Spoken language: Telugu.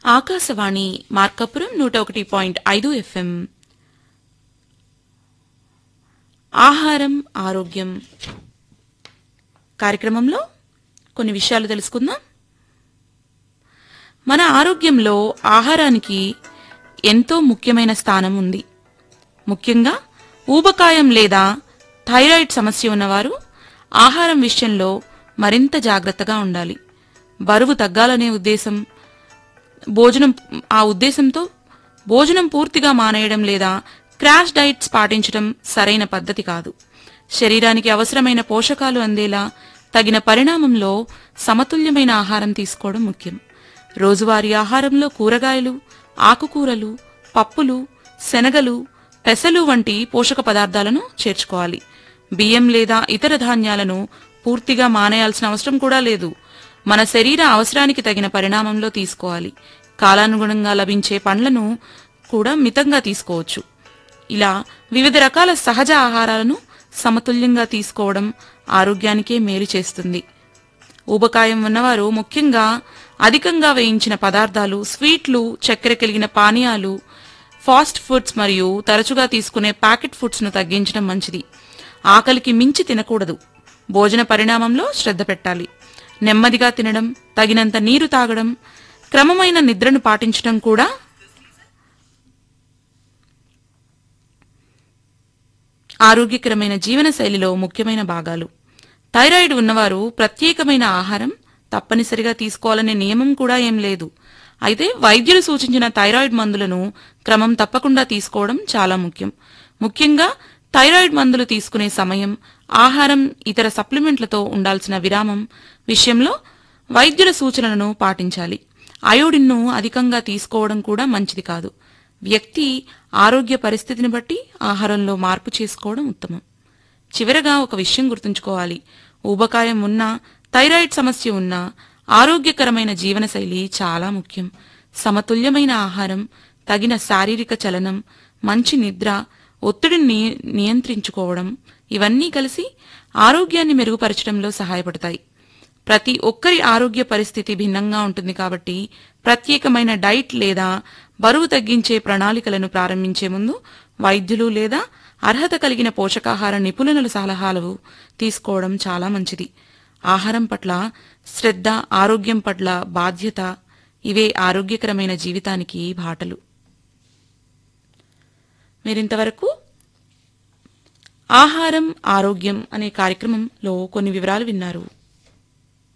ఆకాశవాణి మార్కాపురం నూట ఒకటి పాయింట్ ఐదు ఎఫ్ఎం ఆహారం ఆరోగ్యం కార్యక్రమంలో కొన్ని విషయాలు తెలుసుకుందాం మన ఆరోగ్యంలో ఆహారానికి ఎంతో ముఖ్యమైన స్థానం ఉంది ముఖ్యంగా ఊబకాయం లేదా థైరాయిడ్ సమస్య ఉన్నవారు ఆహారం విషయంలో మరింత జాగ్రత్తగా ఉండాలి బరువు తగ్గాలనే ఉద్దేశం భోజనం ఆ ఉద్దేశంతో భోజనం పూర్తిగా మానేయడం లేదా క్రాష్ డైట్స్ పాటించడం సరైన పద్ధతి కాదు శరీరానికి అవసరమైన పోషకాలు అందేలా తగిన పరిణామంలో సమతుల్యమైన ఆహారం తీసుకోవడం ముఖ్యం రోజువారీ ఆహారంలో కూరగాయలు ఆకుకూరలు పప్పులు శనగలు పెసలు వంటి పోషక పదార్థాలను చేర్చుకోవాలి బియ్యం లేదా ఇతర ధాన్యాలను పూర్తిగా మానేయాల్సిన అవసరం కూడా లేదు మన శరీర అవసరానికి తగిన పరిణామంలో తీసుకోవాలి కాలానుగుణంగా లభించే పండ్లను కూడా మితంగా తీసుకోవచ్చు ఇలా వివిధ రకాల సహజ ఆహారాలను సమతుల్యంగా తీసుకోవడం ఆరోగ్యానికే మేలు చేస్తుంది ఊబకాయం ఉన్నవారు ముఖ్యంగా అధికంగా వేయించిన పదార్థాలు స్వీట్లు చక్కెర కలిగిన పానీయాలు ఫాస్ట్ ఫుడ్స్ మరియు తరచుగా తీసుకునే ప్యాకెట్ ఫుడ్స్ ను తగ్గించడం మంచిది ఆకలికి మించి తినకూడదు భోజన పరిణామంలో శ్రద్ధ పెట్టాలి నెమ్మదిగా తినడం తగినంత నీరు తాగడం క్రమమైన నిద్రను పాటించడం కూడా ఆరోగ్యకరమైన జీవనశైలిలో ముఖ్యమైన భాగాలు థైరాయిడ్ ఉన్నవారు ప్రత్యేకమైన ఆహారం తప్పనిసరిగా తీసుకోవాలనే నియమం కూడా ఏం లేదు అయితే వైద్యులు సూచించిన థైరాయిడ్ మందులను క్రమం తప్పకుండా తీసుకోవడం చాలా ముఖ్యం ముఖ్యంగా థైరాయిడ్ మందులు తీసుకునే సమయం ఆహారం ఇతర సప్లిమెంట్లతో ఉండాల్సిన విరామం విషయంలో వైద్యుల సూచనలను పాటించాలి అయోడిన్ను అధికంగా తీసుకోవడం కూడా మంచిది కాదు వ్యక్తి ఆరోగ్య పరిస్థితిని బట్టి ఆహారంలో మార్పు చేసుకోవడం ఉత్తమం చివరగా ఒక విషయం గుర్తుంచుకోవాలి ఊబకాయం ఉన్నా థైరాయిడ్ సమస్య ఉన్నా ఆరోగ్యకరమైన జీవనశైలి చాలా ముఖ్యం సమతుల్యమైన ఆహారం తగిన శారీరక చలనం మంచి నిద్ర ఒత్తిడిని నియ- నియంత్రించుకోవడం ఇవన్నీ కలిసి ఆరోగ్యాన్ని మెరుగుపరచడంలో సహాయపడతాయి ప్రతి ఒక్కరి ఆరోగ్య పరిస్థితి భిన్నంగా ఉంటుంది కాబట్టి ప్రత్యేకమైన డైట్ లేదా బరువు తగ్గించే ప్రణాళికలను ప్రారంభించే ముందు వైద్యులు లేదా అర్హత కలిగిన పోషకాహార నిపుణుల సలహాలు తీసుకోవడం చాలా మంచిది ఆహారం పట్ల శ్రద్ధ ఆరోగ్యం పట్ల బాధ్యత ఇవే ఆరోగ్యకరమైన జీవితానికి బాటలు మీరింతవరకు ఆహారం ఆరోగ్యం అనే కార్యక్రమంలో కొన్ని వివరాలు విన్నారు